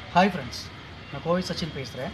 hi friends நான் கோவை சச்சின் பேசுகிறேன்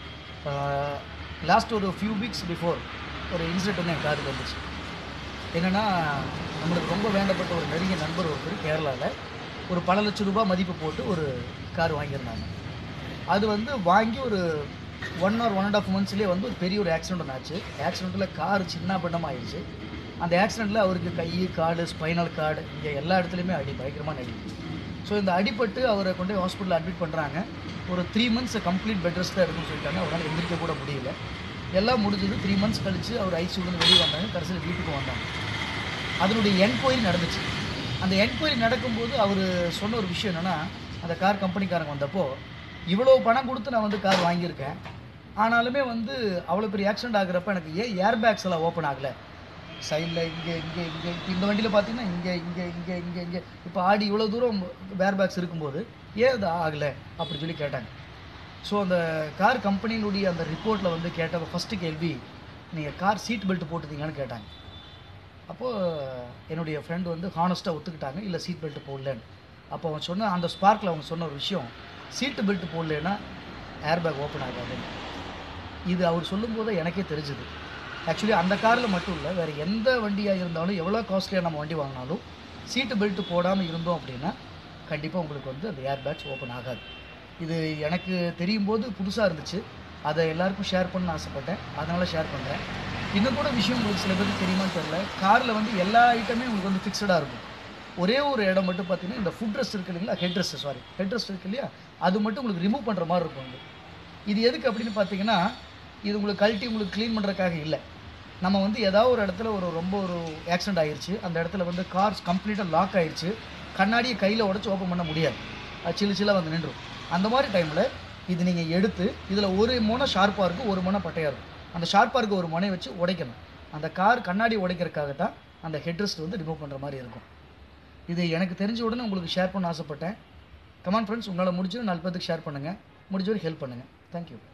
last ஒரு ஃபியூ வீக்ஸ் பிஃபோர் ஒரு இன்சிடென்ட் வந்து என் காதுக்கு வந்துச்சு என்னென்னா நம்மளுக்கு ரொம்ப வேண்டப்பட்ட ஒரு நெருங்கிய நண்பர் ஒருத்தர் கேரளாவில் ஒரு பல லட்சம் ரூபாய் மதிப்பு போட்டு ஒரு கார் வாங்கியிருந்தாங்க அது வந்து வாங்கி ஒரு one or one and half மந்த்ஸ்லேயே வந்து ஒரு பெரிய ஒரு ஆக்சிடென்ட் ஒன்று ஆச்சு ஆக்சிடெண்ட்டில் கார் சின்ன பின்னமாக ஆயிடுச்சு அந்த ஆக்சிடெண்ட்டில் அவருக்கு கை காடு ஸ்பைனல் கார்டு இங்கே எல்லா இடத்துலையுமே அடி பயங்கரமான அடி ஸோ இந்த அடிபட்டு அவரை கொண்டு போய் ஹாஸ்பிட்டலில் அட்மிட் பண்ணுறாங்க ஒரு த்ரீ மந்த்ஸ் கம்ப்ளீட் பெட் ரெஸ்ட்டாக இருக்குன்னு சொல்லிட்டாங்க அவரால் எந்திரிக்க கூட முடியல எல்லாம் முடிஞ்சது த்ரீ மந்த்ஸ் கழித்து அவர் ஐசியூலேருந்து வெளியே வந்தாங்க கடைசியில் வீட்டுக்கு வந்தாங்க அதனுடைய என்கொயரி நடந்துச்சு அந்த என்கொயரி நடக்கும்போது அவர் சொன்ன ஒரு விஷயம் என்னென்னா அந்த கார் கம்பெனிக்காரங்க வந்தப்போ இவ்வளோ பணம் கொடுத்து நான் வந்து கார் வாங்கியிருக்கேன் ஆனாலுமே வந்து அவ்வளோ பெரிய ஆக்சிடென்ட் ஆகுறப்ப எனக்கு ஏன் ஏர் பேக்ஸ் எல்லாம் ஓப்பன் ஆகலை சைடில் இங்கே இங்கே இங்கே இப்போ இந்த வண்டியில் பார்த்தீங்கன்னா இங்கே இங்கே இங்கே இங்கே இங்கே இப்போ ஆடி இவ்வளோ தூரம் வேர் பேக்ஸ் இருக்கும்போது ஏன் அது ஆகலை அப்படி சொல்லி கேட்டாங்க ஸோ அந்த கார் கம்பெனியினுடைய அந்த ரிப்போர்ட்டில் வந்து கேட்ட ஃபஸ்ட்டு கேள்வி நீங்கள் கார் சீட் பெல்ட் போட்டுட்டீங்கன்னு கேட்டாங்க அப்போது என்னுடைய ஃப்ரெண்டு வந்து ஹானஸ்ட்டாக ஒத்துக்கிட்டாங்க இல்லை சீட் பெல்ட் போடலன்னு அப்போ அவன் சொன்ன அந்த ஸ்பார்க்கில் அவங்க சொன்ன ஒரு விஷயம் சீட்டு பெல்ட் போடலன்னா ஏர் பேக் ஓப்பன் ஆகாதுன்னு இது அவர் சொல்லும்போது எனக்கே தெரிஞ்சுது ஆக்சுவலி அந்த காரில் மட்டும் இல்லை வேறு எந்த வண்டியாக இருந்தாலும் எவ்வளோ காஸ்ட்லியாக நம்ம வண்டி வாங்கினாலும் சீட்டு பெல்ட் போடாமல் இருந்தோம் அப்படின்னா கண்டிப்பாக உங்களுக்கு வந்து அந்த ஏர் பேக்ஸ் ஓப்பன் ஆகாது இது எனக்கு தெரியும் போது புதுசாக இருந்துச்சு அதை எல்லாருக்கும் ஷேர் பண்ண ஆசைப்பட்டேன் அதனால் ஷேர் பண்ணுறேன் இன்னும் கூட விஷயம் உங்களுக்கு சில பேருக்கு தெரியுமான்னு தெரியல காரில் வந்து எல்லா ஐட்டமே உங்களுக்கு வந்து ஃபிக்ஸடாக இருக்கும் ஒரே ஒரு இடம் மட்டும் பார்த்தீங்கன்னா இந்த ஃபுட் ரெஸ்ட் இருக்கு இல்லைங்களா head rest sorry head rest இருக்கு இல்லையா அது மட்டும் உங்களுக்கு ரிமூவ் பண்ணுற மாதிரி இருக்கும் வந்து இது எதுக்கு அப்படின்னு பார்த்தீங்கன்னா இது உங்களுக்கு கழட்டி உங்களுக்கு க்ளீன் பண்ணுறதுக்காக இல்லை நம்ம வந்து ஏதாவது ஒரு இடத்துல ஒரு ரொம்ப ஒரு ஆக்சிடென்ட் ஆயிடுச்சு அந்த இடத்துல வந்து கார்ஸ் கம்ப்ளீட்டாக லாக் ஆயிடுச்சு கண்ணாடியை கையில் உடச்சி ஓப்பன் பண்ண முடியாது அது சில்லு சில்லாக வந்து நின்றும் அந்த மாதிரி டைமில் இது நீங்கள் எடுத்து இதில் ஒரு முனை ஷார்ப்பாக இருக்கும் ஒரு முனை பட்டையாக இருக்கும் அந்த ஷார்ப்பாக இருக்க ஒரு முனை வச்சு உடைக்கணும் அந்த கார் கண்ணாடி உடைக்கிறதுக்காக தான் அந்த ஹெட்ரெஸ்ட் வந்து ரிமூவ் பண்ணுற மாதிரி இருக்கும் இது எனக்கு தெரிஞ்ச உடனே உங்களுக்கு ஷேர் பண்ண ஆசைப்பட்டேன் கமான் ஃப்ரெண்ட்ஸ் உங்களால் முடிஞ்சது நாலு பேருக்கு ஷேர் பண்ணுங்கள் முடிஞ்ச வரைக்கும் ஹெல்ப் பண்ணுங்கள் தேங்க்யூ